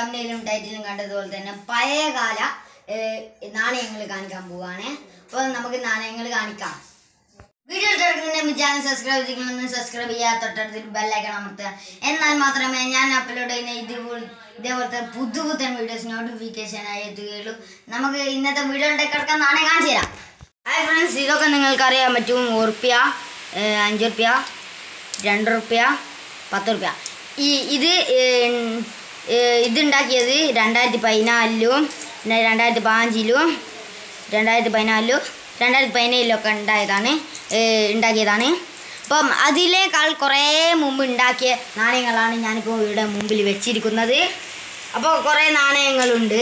തമിഴിലും ടൈറ്റിലും കണ്ടതുപോലെ തന്നെ പഴയകാല നാണയങ്ങൾ കാണിക്കാൻ പോവാണ് അപ്പോൾ നമുക്ക് നാണയങ്ങൾ കാണിക്കാം വീഡിയോ കിടക്കുന്നതിന് ചാനൽ സബ്സ്ക്രൈബ് ചെയ്യണമെന്ന് സബ്സ്ക്രൈബ് ചെയ്യുക തൊട്ടടുത്ത് ബെല്ലൈക്കൺ അമർത്തുക എന്നാൽ മാത്രമേ ഞാൻ അപ്ലോഡ് ചെയ്യുന്ന ഇതുപോലെ ഇതേപോലത്തെ പുതു പുത്തൻ വീഡിയോസ് നോട്ടിഫിക്കേഷനായി എത്തുകയുള്ളൂ നമുക്ക് ഇന്നത്തെ വീഡിയോയുടെ കിടക്കാൻ നാണയം കാണിച്ചു തരാം ഹായ് ഫ്രണ്ട്സ് ഇതൊക്കെ നിങ്ങൾക്ക് അറിയാൻ പറ്റും ഉറുപ്പ്യ അഞ്ച് റുപ്യ രണ്ട് റുപ്യ പത്ത് റുപ്യ ഈ ഇത് ഏഹ്, ഏഹ്, ഇതുണ്ടാക്കിയത് രണ്ടായിരത്തി പതിനാലിലും പിന്നെ രണ്ടായിരത്തി പതിനഞ്ചിലും രണ്ടായിരത്തി പതിനാലിലും രണ്ടായിരത്തി പതിനേഴിലൊക്കെ ഉണ്ടായതാണ് ഏഹ്, ഉണ്ടാക്കിയതാണ് അപ്പം അതിലേക്കാൾ കുറേ മുമ്പ് ഉണ്ടാക്കിയ നാണയങ്ങളാണ് ഞാനിപ്പോൾ ഇവിടെ മുമ്പിൽ വെച്ചിരിക്കുന്നത് അപ്പോൾ കുറേ നാണയങ്ങളുണ്ട്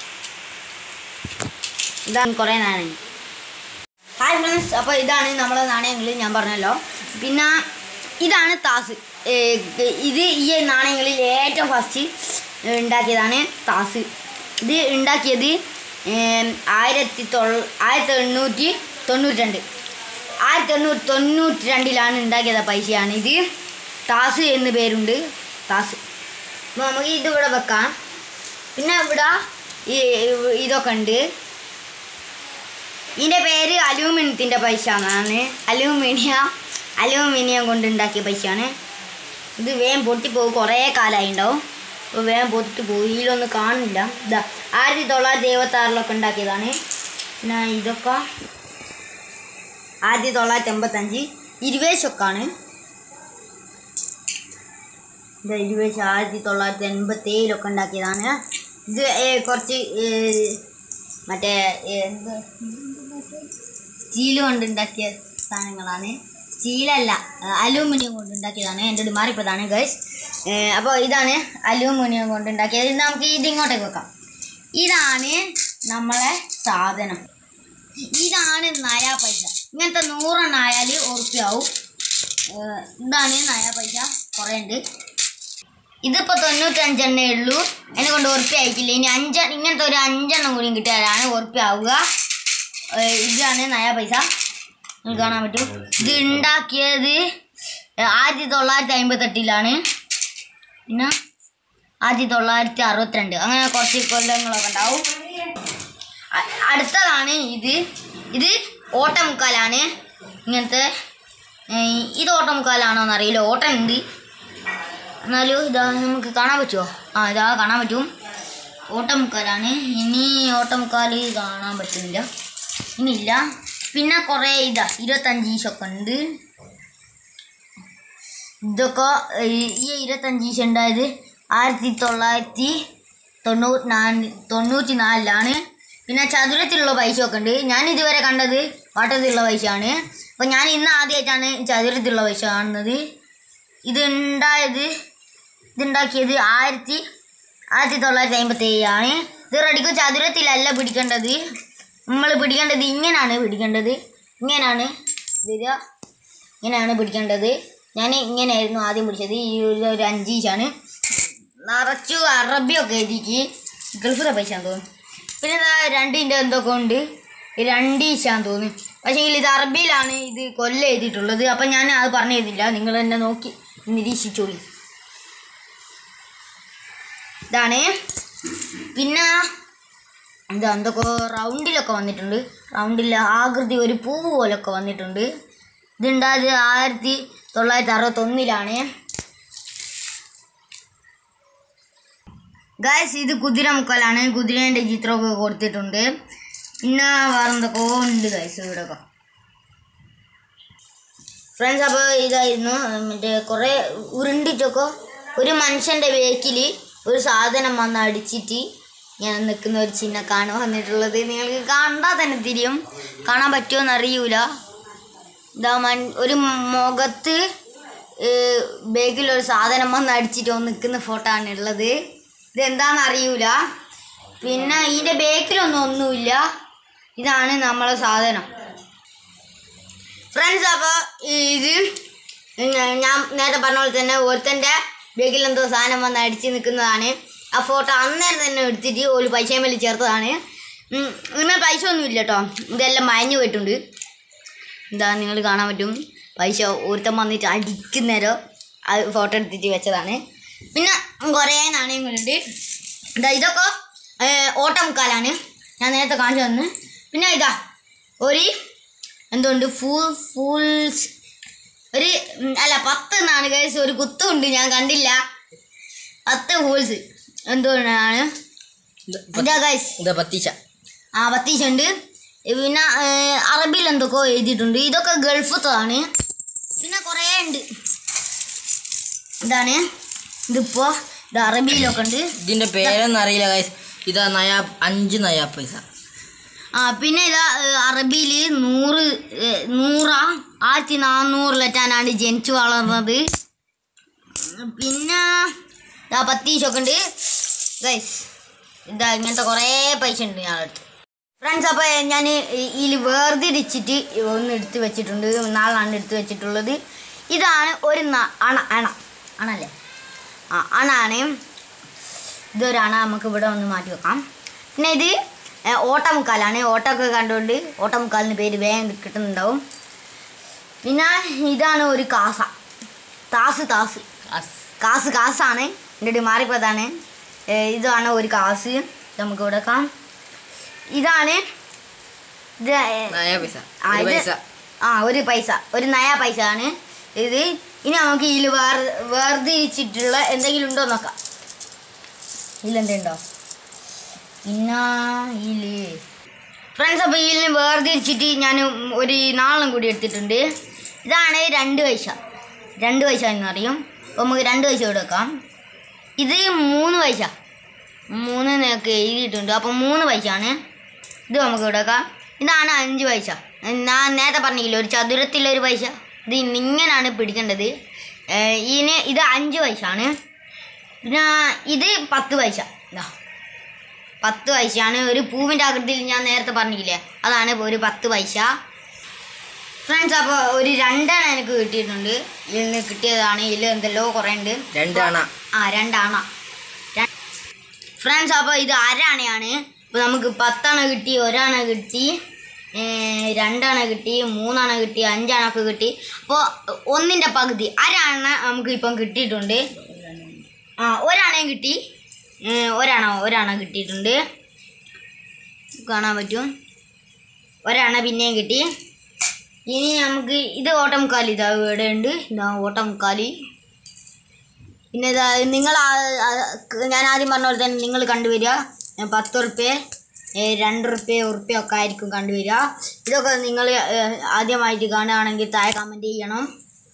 ഇതാണ് കുറേ നാണയങ്ങൾ ഹായ് ഫ്രണ്ട്സ് അപ്പോൾ ഇതാണ് നമ്മുടെ നാണയങ്ങൾ ഞാൻ പറഞ്ഞല്ലോ പിന്നെ ഇതാണ് താസ് ഏ, ഇത് ഈ നാണയങ്ങളിൽ ഏറ്റവും ഫസ്റ്റ് ഉണ്ടാക്കിയതാണ് താസ് ഇത് ഉണ്ടാക്കിയത് ഏം, ആയിരത്തി തൊള്ള ആയിരത്തി എണ്ണൂറ്റി തൊണ്ണൂറ്റി രണ്ട് ആയിരത്തി എണ്ണൂറ്റി തൊണ്ണൂറ്റി രണ്ടിലാണ് ഉണ്ടാക്കിയത് പൈസയാണ് ഇത് താസ് എന്ന് പേരുണ്ട് താസ് അപ്പോൾ നമുക്ക് ഇതിവിടെ വെക്കാം പിന്നെ ഇവിടെ ഈ ഇതൊക്കെ ഉണ്ട് ഇതിൻ്റെ പേര് അലൂമിനിയത്തിൻ്റെ പൈസ എന്നാണ് അലൂമിനിയം അലൂമിനിയം കൊണ്ടുണ്ടാക്കിയ പൈസയാണ് ഇത് വേഗം പൊട്ടിപ്പോകും കുറേ കാലമായി ഉണ്ടാവും അപ്പോൾ വേഗം പൊട്ടിപ്പോയി ഇതിലൊന്നും കാണില്ല ഇതാ ആയിരത്തി തൊള്ളായിരത്തി എഴുപത്തി ആറിലൊക്കെ ഉണ്ടാക്കിയതാണ് പിന്നെ ഇതൊക്കെ ആയിരത്തി തൊള്ളായിരത്തി എൺപത്തഞ്ച് ഇരുവേശൊക്കെയാണ് ഇത് ഇരുവേശ് ആയിരത്തി തൊള്ളായിരത്തി എൺപത്തി ഏഴിലൊക്കെ ഉണ്ടാക്കിയതാണ് ഇത് ഏ, കുറച്ച് ഏ, മറ്റേ ഏ, എന്ത് സ്റ്റീൽ കൊണ്ട് ഉണ്ടാക്കിയ സാധനങ്ങളാണ് സ്റ്റീലല്ല അലൂമിനിയം കൊണ്ട് ഉണ്ടാക്കിയതാണ് എൻ്റെ ഒരു മാറിപ്പോയതാണ് ഗൈസ് അപ്പോൾ ഇതാണ് അലൂമിനിയം കൊണ്ട് ഉണ്ടാക്കിയത് ഇത് നമുക്ക് ഇത് ഇങ്ങോട്ടേക്ക് വെക്കാം ഇതാണ് നമ്മളെ സാധനം ഇതാണ് നയാ പൈസ ഇങ്ങനത്തെ നൂറെണ്ണം ആയാൽ ഉറുപ്പ്യാവും ഏഹ് ഇതാണ് നയാ പൈസ കുറേ ഉണ്ട് ഇതിപ്പോൾ തൊണ്ണൂറ്റഞ്ചെണ്ണേ ഉള്ളൂ എന്നെ കൊണ്ട് ഉറുപ്പ്യ അയക്കില്ല ഇനി അഞ്ച ഇങ്ങനത്തെ ഒരു അഞ്ചെണ്ണം കൂടി കിട്ടിയാലാണ് ഉറുപ്പ്യ ആവുക ഏഹ് ഇതാണ് നയാ പൈസ നിങ്ങൾക്ക് കാണാൻ പറ്റും ഇത് ഉണ്ടാക്കിയത് ആയിരത്തി തൊള്ളായിരത്തി അമ്പത്തെട്ടിലാണ് പിന്നെ ആയിരത്തി തൊള്ളായിരത്തി അറുപത്തിരണ്ട് അങ്ങനെ കുറച്ച് കൊല്ലങ്ങളൊക്കെ ഉണ്ടാവും അ- അടുത്തതാണ് ഇത് ഇത് ഓട്ടമുക്കാലാണ് ഇങ്ങനത്തെ ഏഹ് ഇത് ഓട്ടമുക്കാലാണോ എന്നറിയില്ല ഓട്ടം ഉണ്ട് എന്നാലും ഇതാ നമുക്ക് കാണാൻ പറ്റുമോ ആ ഇതാ കാണാൻ പറ്റും ഓട്ടമുക്കാലാണ് ഇനി ഓട്ടമുക്കാൽ കാണാൻ പറ്റുന്നില്ല ഇനിയില്ല പിന്നെ കുറേ ഇതാ ഇരുപത്തഞ്ച് ഈശൊക്കെ ഉണ്ട് ഇതൊക്കെ ഈ- ഈ ഇരുപത്തഞ്ച് ഈശ ഉണ്ടായത് ആയിരത്തി തൊള്ളായിരത്തി തൊണ്ണൂറ്റി നാല് തൊണ്ണൂറ്റി നാലിലാണ് പിന്നെ ചതുരത്തിലുള്ള പൈസ ഒക്കെ ഉണ്ട് ഞാൻ ഇതുവരെ കണ്ടത് വട്ടത്തിലുള്ള പൈസയാണ് അപ്പോൾ ഞാൻ ഇന്ന് ആദ്യമായിട്ടാണ് ചതുരത്തിലുള്ള പൈസ കാണുന്നത് ഇത് ഉണ്ടായത് ഇതുണ്ടാക്കിയത് ആയിരത്തി ആയിരത്തി തൊള്ളായിരത്തി അമ്പത്തി ഏഴാണ് ഇത് റെഡിക്ക് ചതുരത്തിലല്ല പിടിക്കേണ്ടത് നമ്മൾ പിടിക്കേണ്ടത് ഇങ്ങനെയാണ് പിടിക്കേണ്ടത് ഇങ്ങനെയാണ് വരിക ഇങ്ങനെയാണ് പിടിക്കേണ്ടത് ഞാൻ ഇങ്ങനെയായിരുന്നു ആദ്യം പിടിച്ചത് ഈ ഒരു ഒരു അഞ്ചീശാണ് നിറച്ചു അറബിയൊക്കെ എഴുതിക്ക് ഗൾഫിലെ പൈസ തോന്നുന്നു പിന്നെ ഇതാ രണ്ടിൻ്റെ എന്തൊക്കെ ഉണ്ട് ഈ രണ്ടീശാന്ന് തോന്നുന്നു പക്ഷേ ഇത് അറബിയിലാണ് ഇത് കൊല്ലം എഴുതിയിട്ടുള്ളത് അപ്പം ഞാൻ അത് പറഞ്ഞു തരുന്നില്ല നിങ്ങൾ തന്നെ നോക്കി നിരീക്ഷിച്ചോളി ഇതാണ് പിന്നെ ഇത് എന്തൊക്കെ റൗണ്ടിലൊക്കെ വന്നിട്ടുണ്ട് റൗണ്ടിൽ ആകൃതി ഒരു പൂവ് പോലൊക്കെ വന്നിട്ടുണ്ട് ഇതുണ്ടായത് ആയിരത്തി തൊള്ളായിരത്തി അറുപത്തൊന്നിലാണ് ഗായ്സ് ഇത് കുതിര മുക്കാലാണ് കുതിരേൻ്റെ ചിത്രമൊക്കെ കൊടുത്തിട്ടുണ്ട് പിന്നെ വേറെ എന്തൊക്കെയോ ഉണ്ട് ഗായ്സ് ഇവിടെയൊക്കെ ഫ്രണ്ട്സ് അപ്പോൾ ഇതായിരുന്നു മറ്റേ കുറേ ഉരുണ്ടിട്ടൊക്കെ ഒരു മനുഷ്യൻ്റെ ബേക്കിൽ ഒരു സാധനം വന്ന് അടിച്ചിട്ട് ഞാൻ നിൽക്കുന്ന ഒരു ചിഹ്നക്കാണ് വന്നിട്ടുള്ളത് നിങ്ങൾക്ക് കണ്ടാൽ തന്നെ തിരിയും കാണാൻ പറ്റുമോ അറിയൂല ഇതാ മൻ ഒരു മുഖത്ത് ബേക്കിൽ ഒരു സാധനം വന്ന് അടിച്ചിട്ട് ഒന്ന് നിൽക്കുന്ന ഫോട്ടോ ആണ് ഉള്ളത് ഇതെന്താണെന്ന് അറിയൂല പിന്നെ ഇതിൻ്റെ ബേക്കിലൊന്നും ഒന്നുമില്ല ഇതാണ് നമ്മളെ സാധനം ഫ്രണ്ട്സ് അപ്പോൾ ഇത് ഞ- ഞാൻ നേരത്തെ പറഞ്ഞ പോലെ തന്നെ ഒരുത്തൻ്റെ ബേക്കിൽ എന്തോ സാധനം വന്ന് അടിച്ച് നിൽക്കുന്നതാണ് ആ ഫോട്ടോ അന്നേരം തന്നെ എടുത്തിട്ട് ഒരു പൈസയും വലി ചേർത്തതാണ് ഉം, ഇങ്ങനെ പൈസ ഒന്നും ഇല്ല കേട്ടോ ഇതെല്ലാം മയഞ്ഞു പോയിട്ടുണ്ട് ഇതാ നിങ്ങൾ കാണാൻ പറ്റും പൈസ ഒരുത്തൻ വന്നിട്ട് അടിക്കുന്നേരം അത് ഫോട്ടോ എടുത്തിട്ട് വെച്ചതാണ് പിന്നെ കുറേ നാണയങ്ങളുണ്ട് ഇതാ ഇതൊക്കെ ഏ, ഓട്ടമുക്കാലാണ് ഞാൻ നേരത്തെ കാണിച്ചു തന്നു പിന്നെ ഇതാ ഒരു എന്തുണ്ട് ഫുൾ ഫുൾ ഒരു ഉം, അല്ല പത്ത് എന്നാണ് കേസ് ഒരു കുത്തുണ്ട് ഞാൻ കണ്ടില്ല പത്ത് ഫൂൾസ് എന്തുകൊണ്ടാണ് ഇതാ ഗൈസ് ഇതാ പത്തീശ ആ പത്തീശുണ്ട് പിന്നെ ഏ, അറബിയിൽ എന്തൊക്കെയോ എഴുതിയിട്ടുണ്ട് ഇതൊക്കെ ഗൾഫത്താണ് പിന്നെ കുറേ ഉണ്ട് ഇതാണ് ഇതിപ്പോ ഇത് അറബിയിലൊക്കെ ഉണ്ട് ഇതിന്റെ പേരൊന്നും അറിയില്ല ഗൈസ് ഇതാ നയാ അഞ്ച് നയാ പൈസ ആ പിന്നെ ഇതാ അറബിയിൽ നൂറ് ഏ, നൂറാ ആയിരത്തി നാന്നൂറിലെറ്റാനാണ് ജനിച്ചു വളർന്നത് പിന്നെ ഇതാ പത്തീശൊക്കെ ഉണ്ട് ഗൈസ് ഇതാ ഇങ്ങനത്തെ കുറേ പൈസ ഉണ്ട് ഞങ്ങളുടെ അടുത്ത് ഫ്രണ്ട്സ് അപ്പോൾ ഞാൻ ഇതിൽ വേർതിരിച്ചിട്ട് ഒന്ന് എടുത്ത് വെച്ചിട്ടുണ്ട് നാളാണ് എടുത്ത് വെച്ചിട്ടുള്ളത് ഇതാണ് ഒരു ന- അണ അണ അണല്ലേ ആ അണാണ് ഇതൊരു അണ നമുക്ക് ഇവിടെ ഒന്ന് മാറ്റി വെക്കാം പിന്നെ ഇത് ഏ, ഓട്ടമുക്കാലാണ് ഓട്ടമൊക്കെ കണ്ടുകൊണ്ട് ഓട്ടമുക്കാലിന് പേര് വേഗം കിട്ടുന്നുണ്ടാവും പിന്നെ ഇതാണ് ഒരു കാസ താസ് താസ് കാസ് കാസാണ് എൻ്റെ ഇടയിൽ മാറിപ്പോയതാണ് ഏ, ഇതാണ് ഒരു കാസ് ഇത് നമുക്ക് ഇവിടെ വെക്കാം ഇതാണ് ഇത് ഏ, നയാ പൈസ ആ, ഒരു ഇത് പൈസ ആ ഒരു പൈസ ഒരു നയ പൈസ ആണ് ഇത് ഇനി നമുക്ക് ഇതിൽ വേർ വേർതിരിച്ചിട്ടുള്ള എന്തെങ്കിലും ഉണ്ടോ നോക്കാം ഇതിലെന്തുണ്ടോ പിന്നെ ഇതില് ഫ്രണ്ട്സ് അപ്പോൾ ഇതിൽ വേർതിരിച്ചിട്ട് ഞാൻ ഒരു നാളം കൂടി എടുത്തിട്ടുണ്ട് ഇതാണ് രണ്ട് പൈസ രണ്ട് പൈസ എന്ന് പറയും അപ്പോൾ നമുക്ക് രണ്ട് പൈസ ഇവിടെ വെക്കാം ഇത് മൂന്ന് പൈസ മൂന്ന് നിനക്ക് എഴുതിയിട്ടുണ്ട് അപ്പോൾ മൂന്ന് പൈസ ആണ് ഇത് നമുക്ക് ഇവിടെ വെക്കാം ഇതാണ് അഞ്ച് പൈസ ഞാൻ നേരത്തെ പറഞ്ഞില്ല ഒരു ചതുരത്തിലൊരു പൈസ ഇത് ഇങ്ങനെയാണ് പിടിക്കേണ്ടത് ഏഹ് ഇതിന് ഇത് അഞ്ച് പൈസ ആണ് പിന്നെ ഇത് പത്ത് പൈസ ഇതാ പത്ത് പൈസയാണ് ഒരു പൂവിൻ്റെ ആകൃതിയിൽ ഞാൻ നേരത്തെ പറഞ്ഞില്ലേ അതാണ് ഇപ്പോൾ ഒരു പത്ത് പൈസ ഫ്രണ്ട്സ് അപ്പോൾ ഒരു രണ്ടെണ്ണം എനിക്ക് കിട്ടിയിട്ടുണ്ട് ഇതിൽ നിന്ന് കിട്ടിയതാണ് ഇതിൽ എന്തെല്ലോ കുറേ ഉണ്ട് രണ്ട് അണ ആ രണ്ടാണ ഫ്രണ്ട്സ് അപ്പോൾ ഇത് അരണയാണ് ഇപ്പോൾ നമുക്ക് പത്തണ കിട്ടി ഒരണ കിട്ടി ഏ, രണ്ടണ കിട്ടി മൂന്നണ കിട്ടി അഞ്ചണൊക്കെ കിട്ടി അപ്പോൾ ഒന്നിൻ്റെ പകുതി അരണ നമുക്ക് ഇപ്പം കിട്ടിയിട്ടുണ്ട് ആ ഒരണയും കിട്ടി ഏ, ഒരണ ഒരണ കിട്ടിയിട്ടുണ്ട് കാണാൻ പറ്റും ഒരണ പിന്നെയും കിട്ടി ഇനി നമുക്ക് ഇത് ഓട്ടംകാലി ഇതാ ഇവിടെ ഉണ്ട് ഇതാ ഓട്ടംകാലി പിന്നെ ഇതാ നിങ്ങൾ ആ- ആ- ഞാൻ ആദ്യം പറഞ്ഞ പോലെ തന്നെ നിങ്ങൾ കണ്ടുവരിക ഏ, പത്ത് ഉറുപ്പ്യ ഏ, രണ്ട് ഉറുപ്പ്യ ഉറുപ്പ്യ ഒക്കെ ആയിരിക്കും കണ്ടുവരിക ഇതൊക്കെ നിങ്ങൾ ഏ, ആദ്യമായിട്ട് കാണുകയാണെങ്കിൽ താഴെ കമൻറ്റ് ചെയ്യണം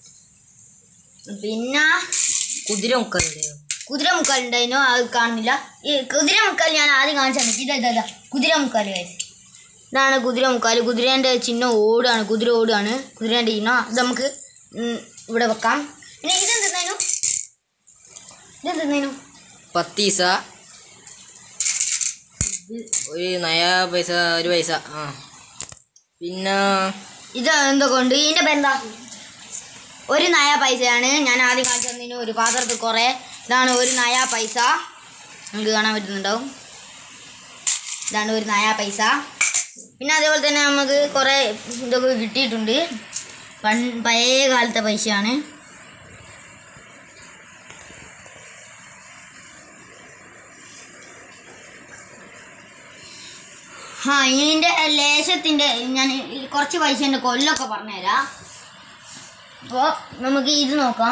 പിന്നെ കുതിര മുക്കല്ലേ കുതിര മുക്കാൽ ഉണ്ടായിരുന്നു അത് കാണുന്നില്ല ഈ കുതിര മുക്കാൽ ഞാൻ ആദ്യം കാണിച്ചാൽ ഇതാ ഇതാ ഇതാ കുതിര മുക്കാൽ guys. ഇതാണ് കുതിര മുക്കാൽ കുതിരേൻ്റെ ചിഹ്നം ഓടുകയാണ് കുതിര ഓടുകയാണ് കുതിരേൻ്റെ ചിഹ്നം അത് നമുക്ക് ഉം, ഇവിടെ വെക്കാം പിന്നെ ഇതെന്തായിരുന്നു ഇതെന്തായിരുന്നു പത്തീസ ഒരു നയാ പൈസ ഒരു പൈസ ആ പിന്നെ ഇത് എന്തൊക്കെ ഉണ്ട് ഇതിൻ്റെ പേരെന്താ ഒരു നയ പൈസയാണ് ഞാൻ ആദ്യം കാണിച്ചു തന്നതിന് ഒരു പാത്രത്തിൽ കുറേ ഇതാണ് ഒരു നയ പൈസ നമുക്ക് കാണാൻ പറ്റുന്നുണ്ടാവും ഇതാണ് ഒരു നയ പൈസ പിന്നെ അതേപോലെ തന്നെ നമുക്ക് കുറേ ഇതൊക്കെ കിട്ടിയിട്ടുണ്ട് പൺ പഴയ കാലത്തെ പൈസയാണ് ആ ഇതിൻ്റെ ലേശത്തിൻ്റെ ഞാൻ ഈ കുറച്ച് പൈസേൻ്റെ കൊല്ലമൊക്കെ പറഞ്ഞുതരാം അപ്പോൾ നമുക്ക് ഇത് നോക്കാം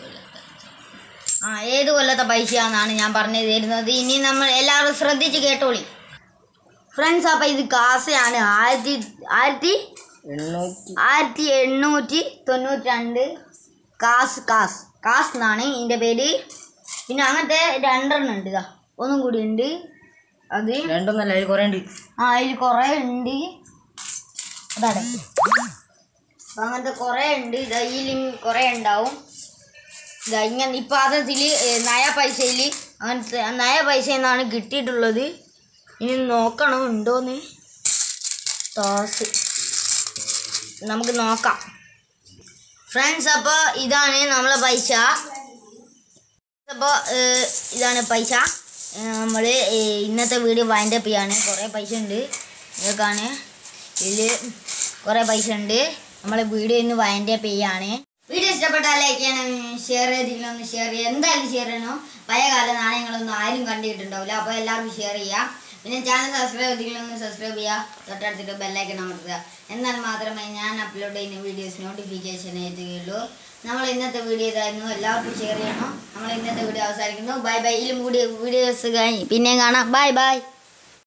ആ ഏത് കൊല്ലത്തെ പൈസയാണെന്നാണ് ഞാൻ പറഞ്ഞു തരുന്നത് ഇനി നമ്മൾ എല്ലാവരും ശ്രദ്ധിച്ച് കേട്ടോളി ഫ്രണ്ട്സ് അപ്പോൾ ഇത് കാസയാണ് ആയിരത്തി ആയിരത്തി എണ്ണൂറ്റി ആയിരത്തി എണ്ണൂറ്റി തൊണ്ണൂറ്റി രണ്ട് കാസ് കാസ് കാസ് എന്നാണ് ഇതിൻ്റെ പേര് പിന്നെ അങ്ങനത്തെ രണ്ടെണ്ണം ഉണ്ട് ഇതാ ഒന്നും കൂടി ഉണ്ട് അത് രണ്ടൊന്നല്ല അതിൽ കുറേ ഉണ്ട് ആ അതിൽ കുറേ ഉണ്ട് അതാണ് അപ്പൊ അങ്ങനത്തെ കുറേ ഉണ്ട് ഇതാ ഇതിലും കുറേ ഉണ്ടാവും ഇതാ ഇങ്ങനെ ഇപ്പം അതതിൽ നയ പൈസയിൽ അങ്ങനത്തെ നയ പൈസ എന്നാണ് കിട്ടിയിട്ടുള്ളത് ഇനി നോക്കണം ഉണ്ടോന്ന് ടോസ് നമുക്ക് നോക്കാം ഫ്രണ്ട്സ് അപ്പോൾ ഇതാണ് നമ്മളെ പൈസ അപ്പോൾ ഇതാണ് പൈസ നമ്മൾ ഇന്നത്തെ വീഡിയോ വൈൻഡ് അപ്പ് ചെയ്യാണ് കുറേ പൈസ ഉണ്ട് ഇതൊക്കെയാണ് ഇതിൽ കുറേ പൈസ ഉണ്ട് നമ്മളെ വീഡിയോ ഇന്ന് വൈൻഡ് അപ്പ് ചെയ്യാണ് വീഡിയോ ഇഷ്ടപ്പെട്ടാൽ ലൈക്ക് ചെയ്യണം ഷെയർ ചെയ്തെങ്കിലും ഒന്ന് ഷെയർ ചെയ്യുക എന്തായാലും ഷെയർ ചെയ്യണം പഴയ കാല നാണയങ്ങളൊന്നും ആരും കണ്ടിട്ടുണ്ടാവില്ല അപ്പോൾ എല്ലാവർക്കും ഷെയർ ചെയ്യാം പിന്നെ ചാനൽ സബ്സ്ക്രൈബ് ചെയ്തെങ്കിലും ഒന്ന് സബ്സ്ക്രൈബ് ചെയ്യുക തൊട്ടടുത്തിട്ട് ബെല്ലൈക്കൺ അമർത്തുക എന്നാൽ മാത്രമേ ഞാൻ അപ്ലോഡ് ചെയ്യുന്ന വീഡിയോസ് നോട്ടിഫിക്കേഷൻ എത്തുകയുള്ളൂ നമ്മൾ ഇന്നത്തെ വീഡിയോ ഇതായിരുന്നു എല്ലാവർക്കും ഷെയർ ചെയ്യണം നമ്മൾ ഇന്നത്തെ വീഡിയോ അവസാനിക്കുന്നു ബൈ ബൈ ഇതിലും കൂടി വീഡിയോസ് കഴിഞ്ഞ് പിന്നെയും കാണാം ബൈ ബൈ